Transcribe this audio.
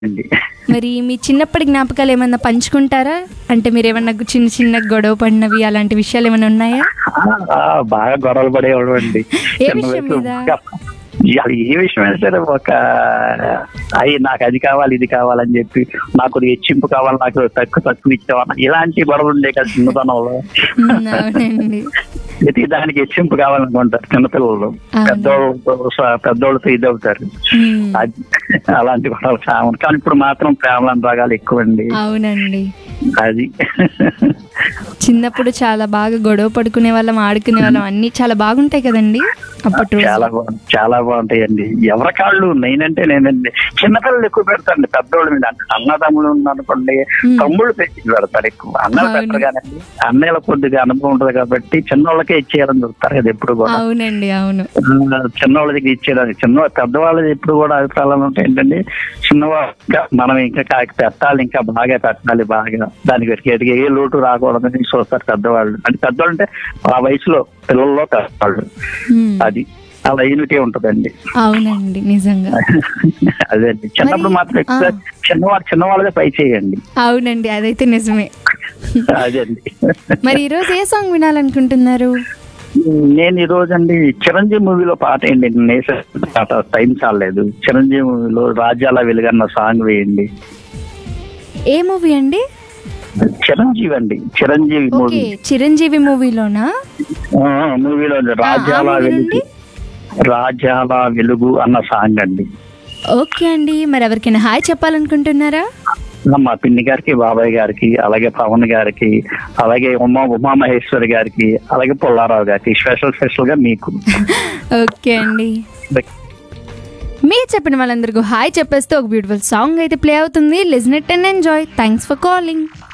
అండి మరి మీ చిన్నప్పటి జ్ఞాపకాలు ఏమన్నా పంచుకుంటారా అంటే మీరు ఏమన్నా చిన్న చిన్న గొడవ పడినవి అలాంటి విషయాలు ఏమైనా ఉన్నాయా ఆ, బాగా గొడవలు పడేవాడు అండి ఏ విషయం మీద? అది ఏ విషయమైనా సరే ఒక అయ్యి నాకు అది కావాలి ఇది కావాలని చెప్పి నాకు అది హెచ్చింపు కావాలి నాకు తక్కువ తక్కువ ఇచ్చావన్న ఇలాంటి గొడవలు ఉండే కదా చిన్నతనంలో ఉమ్, అవునండి ప్రతి దానికి హెచ్చింపు కావాలనుకుంటారు చిన్నపిల్లలు అవును. పెద్దోళ్ళతో స- పెద్దోళ్ళతో ఇది అవుతారు ఉమ్, అది అలాంటి గొడవలు చాలా ఉన్నాయి. కానీ ఇప్పుడు మాత్రం ప్రేమలను రాగాలు ఎక్కువ అండి అవునండి అది చిన్నప్పుడు చాలా బాగా గొడవ పడుకునే వాళ్ళం ఆడుకునే వాళ్ళం అన్ని చాలా బాగుంటాయి కదండి అప్పటి రోజు చాలా బాగుంది చాలా బాగుంటాయండి ఎవరి కాళ్ళు నేనంటే నేనండి చిన్నపిల్లలు ఎక్కువ పెడతాండి పెద్దోళ్ళ మీద అంటే అన్నదమ్ములు ఉన్నారనుకోండి Hmm. తమ్ముళ్ళు పెట్టి పెడతారు ఎక్కువ అన్నలు అవును. పెట్టరు కానండి అన్నయ్యల కొద్దిగా అనుభవం ఉంటుంది కాబట్టి చిన్నోళ్ళకే ఇచ్చేయాలని చూస్తారు కదా ఎప్పుడు కూడా అవునండి అవును ఆ, చిన్నవాళ్ళ దగ్గర ఇచ్చేయడానికి చిన్న పెద్దవాళ్ళది ఎప్పుడు కూడా అభిప్రాయాలు ఉంటాయి ఏంటంటే చిన్నవాళ్ళ మనం ఇంకా కాకి పెట్టాలి ఇంకా బాగా పెట్టాలి బాగా దానికి వెతికేటికి ఏ లోటు రాకూడదని చూస్తారు పెద్దవాళ్ళు అంటే పెద్దవాళ్ళు అంటే ఆ వయసులో పిల్లల్లో పెద్దవాళ్ళు ఉమ్, అది అలా యూనిటీ ఉంటదండి అవునండి నిజంగా అదే అండి చిన్నప్పుడు మరి- మాత్రం ఎక్కువ ఆ. చిన్నవాళ్ళు చిన్నవాళ్ళదే పై చేయండి అవునండి అదైతే నిజమే అదే అండి మరి ఈరోజు ఏ సాంగ్ వినాలనుకుంటున్నారు నేను ఈ రోజు అండి చిరంజీవి మూవీలో పాట ఏంటి నేసే పాట టైం చాలేదు చిరంజీవి మూవీలో రాజ్యాల వెలుగన్న సాంగ్ వేయండి ఏ మూవీ అండి చిరంజీవి అండి చిరంజీవి ఓకే మూవీ చిరంజీవి మూవీలోనా ఆ, మూవీలో ఉంది. ఆ, ఆ రాజ్యాల మూవీ వెలుగు నుండి? రాజ్యాల వెలుగు అన్న సాంగ్ అండి ఓకే అండి మరి ఎవరికైనా హాయ్ చెప్పాలనుకుంటున్నారా మా పిన్ని గారికి బాబాయ్ గారికి అలాగే పవన్ గారికి అలాగే ఉమా ఉమామహేశ్వరి గారికి అలాగే పుల్లారావు గారికి స్పెషల్ స్పెషల్ గా మీకు ఓకే అండి మీరు చెప్పిన వాళ్ళందరికీ హాయ్ చెప్పేస్తే ఒక బ్యూటిఫుల్ సాంగ్ అయితే ప్లే అవుతుంది listen it and enjoy thanks for calling